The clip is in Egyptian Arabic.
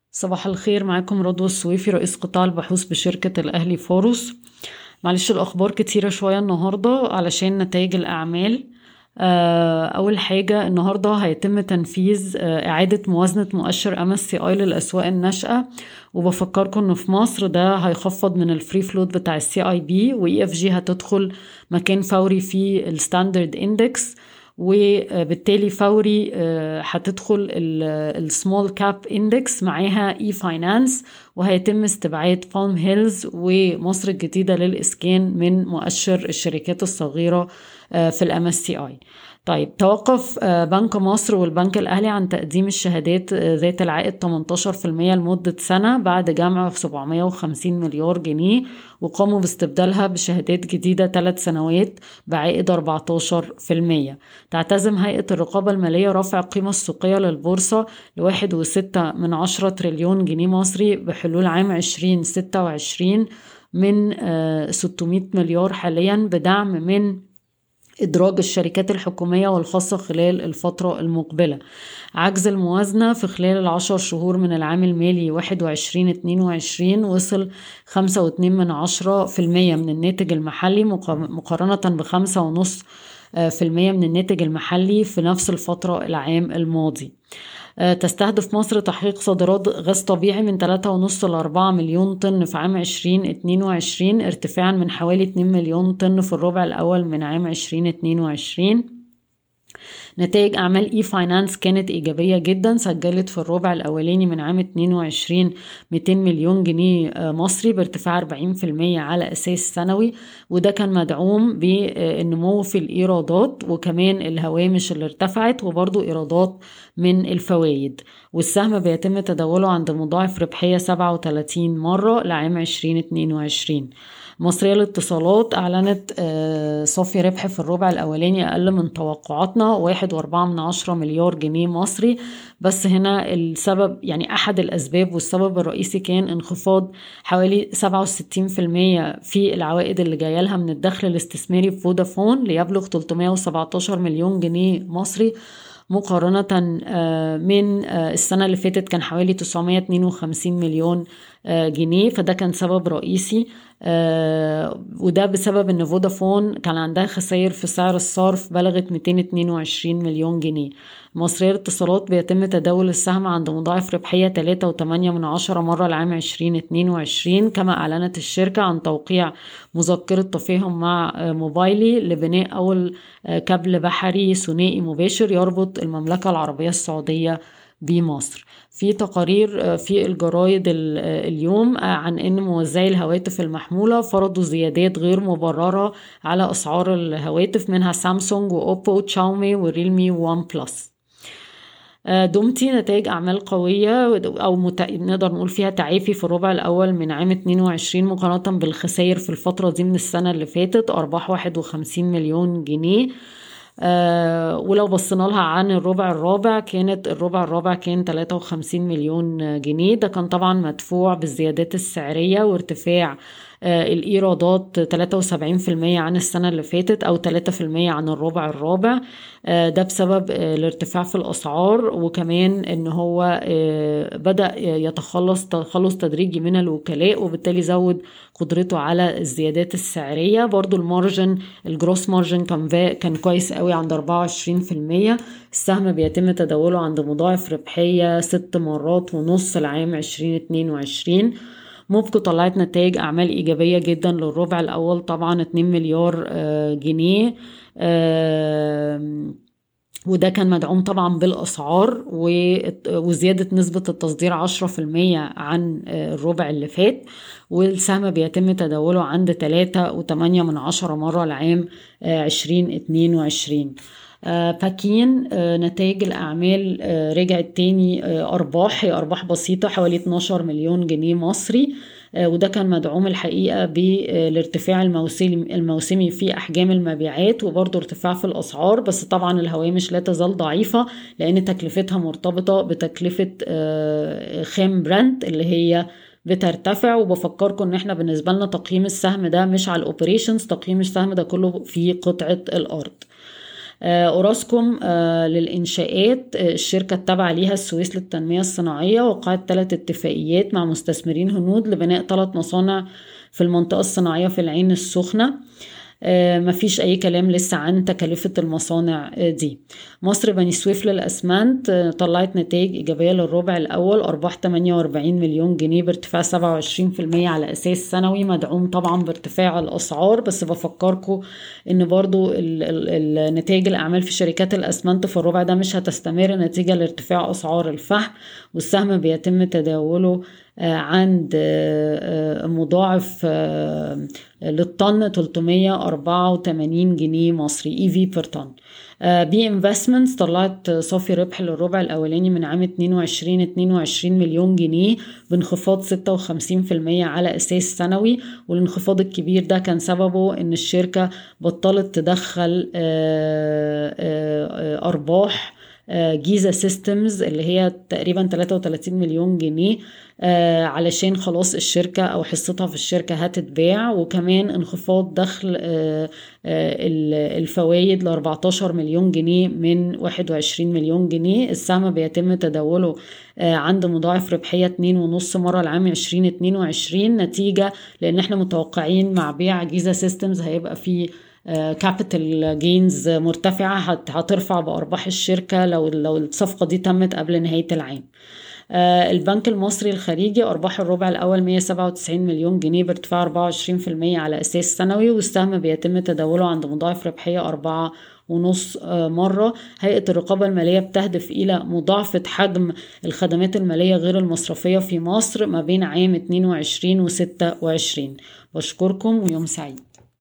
صباح الخير معاكم رضوى السويفي رئيس قطاع البحوث بشركة الأهلي فورس معلش الأخبار كتيرة شوية النهاردة علشان نتائج الأعمال آه، أول حاجة النهاردة هيتم تنفيذ آه، إعادة موازنة مؤشر ام اس سي اي للأسواق الناشئة وبفكركم إنه في مصر ده هيخفض من الفري فلوت بتاع السي اي بي واي اف جي هتدخل مكان فوري في الستاندرد اندكس وبالتالي فوري آه، هتدخل السمول كاب اندكس معاها اي فاينانس وهيتم استبعاد فالم هيلز ومصر الجديدة للإسكان من مؤشر الشركات الصغيرة آه، في الام اس سي اي طيب توقف آه، بنك مصر والبنك الأهلي عن تقديم الشهادات آه، ذات العائد 18% لمدة سنة بعد جمع 750 مليار جنيه وقاموا باستبدالها بشهادات جديدة ثلاث سنوات بعائد 14% تعتزم هيئة الرقابة المالية رفع القيمة السوقية للبورصة لواحد وستة من عشرة تريليون جنيه مصري بحلول عام 2026 من 600 مليار حاليا بدعم من إدراج الشركات الحكومية والخاصة خلال الفترة المقبلة عجز الموازنة في خلال العشر شهور من العام المالي 21-22 وصل 5.2 من عشرة في المية من الناتج المحلي مقارنة بخمسة ونص في المية من الناتج المحلي في نفس الفترة العام الماضي آه، تستهدف مصر تحقيق صادرات غاز طبيعي من 3.5 ل 4 مليون طن في عام 2022 ارتفاعا من حوالي 2 مليون طن في الربع الأول من عام 2022 نتائج أعمال إي فاينانس كانت إيجابية جدا سجلت في الربع الأولاني من عام 22 200 مليون جنيه آه، مصري بارتفاع 40% على أساس سنوي وده كان مدعوم بالنمو في الإيرادات وكمان الهوامش اللي ارتفعت وبرضو إيرادات من الفوائد والسهم بيتم تداوله عند مضاعف ربحية 37 مرة لعام 2022 مصرية للاتصالات أعلنت آه، صافي ربح في الربع الأولاني أقل من توقعاتنا واحد وأربعة من عشرة مليار جنيه مصري بس هنا السبب يعني أحد الأسباب والسبب الرئيسي كان انخفاض حوالي سبعة وستين في المية في العوائد اللي جاية لها من الدخل الاستثماري في فودافون ليبلغ 317 مليون جنيه مصري مقارنة آه، من آه، السنة اللي فاتت كان حوالي 952 مليون آه، جنيه فده كان سبب رئيسي وده بسبب ان فودافون كان عندها خسائر في سعر الصرف بلغت 222 مليون جنيه مصرية الاتصالات بيتم تداول السهم عند مضاعف ربحية 3.8 من عشرة مرة لعام 2022 كما أعلنت الشركة عن توقيع مذكرة تفاهم مع موبايلي لبناء أول كابل بحري ثنائي مباشر يربط المملكة العربية السعودية بمصر في تقارير في الجرايد اليوم عن ان موزعي الهواتف المحموله فرضوا زيادات غير مبرره على اسعار الهواتف منها سامسونج واوبو وتشاومي وريلمي وون بلس آه، دومتي نتائج أعمال قوية أو مت... نقدر نقول فيها تعافي في الربع الأول من عام 22 مقارنة بالخسائر في الفترة دي من السنة اللي فاتت أرباح 51 مليون جنيه آه ولو بصينا لها عن الربع الرابع كانت الربع الرابع كان 53 مليون جنيه ده كان طبعا مدفوع بالزيادات السعرية وارتفاع آه، الإيرادات 73% عن السنة اللي فاتت أو 3% عن الربع الرابع آه، ده بسبب آه، الارتفاع في الأسعار وكمان إن هو بدأ يتخلص تخلص تدريجي من الوكلاء وبالتالي زود قدرته على الزيادات السعرية برضو المارجن الجروس مارجن كان كان كويس قوي عند 24% السهم بيتم تداوله عند مضاعف ربحية ست مرات ونص العام 2022 موبكو طلعت نتائج أعمال إيجابية جدا للربع الأول طبعا 2 مليار آه، جنيه وده كان مدعوم طبعا بالأسعار وزيادة نسبة التصدير 10% عن آه، الربع اللي فات والسهم بيتم تداوله عند 3.8 من عشرة مرة العام 2022 آه، آه، باكين آه، نتائج الأعمال آه، رجعت تاني أرباح هي أرباح بسيطة حوالي 12 مليون جنيه مصري وده كان مدعوم الحقيقة بالارتفاع الموسمي الموسمي في أحجام المبيعات وبرضه ارتفاع في الأسعار بس طبعا الهوامش لا تزال ضعيفة لأن تكلفتها مرتبطة بتكلفة خام برنت اللي هي بترتفع وبفكركم ان احنا بالنسبة لنا تقييم السهم ده مش على الاوبريشنز تقييم السهم ده كله في قطعة الارض أوراسكوم للإنشاءات الشركة التابعة ليها السويس للتنمية الصناعية وقعت ثلاث اتفاقيات مع مستثمرين هنود لبناء ثلاث مصانع في المنطقة الصناعية في العين السخنة آه، مفيش أي كلام لسه عن تكلفة المصانع آه، دي مصر بني سويف للأسمنت آه، طلعت نتائج إيجابية للربع الأول أرباح 48 مليون جنيه بارتفاع 27% على أساس سنوي مدعوم طبعا بارتفاع الأسعار بس بفكركم إن برضو نتائج الأعمال في شركات الأسمنت في الربع ده مش هتستمر نتيجة لارتفاع أسعار الفحم والسهم بيتم تداوله عند مضاعف للطن 384 جنيه مصري اي في بير طن بي انفستمنتس طلعت صافي ربح للربع الاولاني من عام 22 22 مليون جنيه بانخفاض 56% على اساس سنوي والانخفاض الكبير ده كان سببه ان الشركه بطلت تدخل آه، آه، آه، ارباح جيزا سيستمز اللي هي تقريبا 33 مليون جنيه آه، علشان خلاص الشركة أو حصتها في الشركة هتتباع وكمان انخفاض دخل آه، آه، الفوائد ل 14 مليون جنيه من 21 مليون جنيه السهم بيتم تداوله عند مضاعف ربحية 2.5 مرة العام 2022 نتيجة لأن احنا متوقعين مع بيع جيزا سيستمز هيبقى فيه كابيتال جينز مرتفعة هترفع بأرباح الشركة لو لو الصفقة دي تمت قبل نهاية العام آه، البنك المصري الخليجي أرباح الربع الأول 197 مليون جنيه بارتفاع 24% على أساس سنوي والسهم بيتم تداوله عند مضاعف ربحية أربعة ونص آه، مرة هيئة الرقابة المالية بتهدف إلى مضاعفة حجم الخدمات المالية غير المصرفية في مصر ما بين عام 22 و 26 بشكركم ويوم سعيد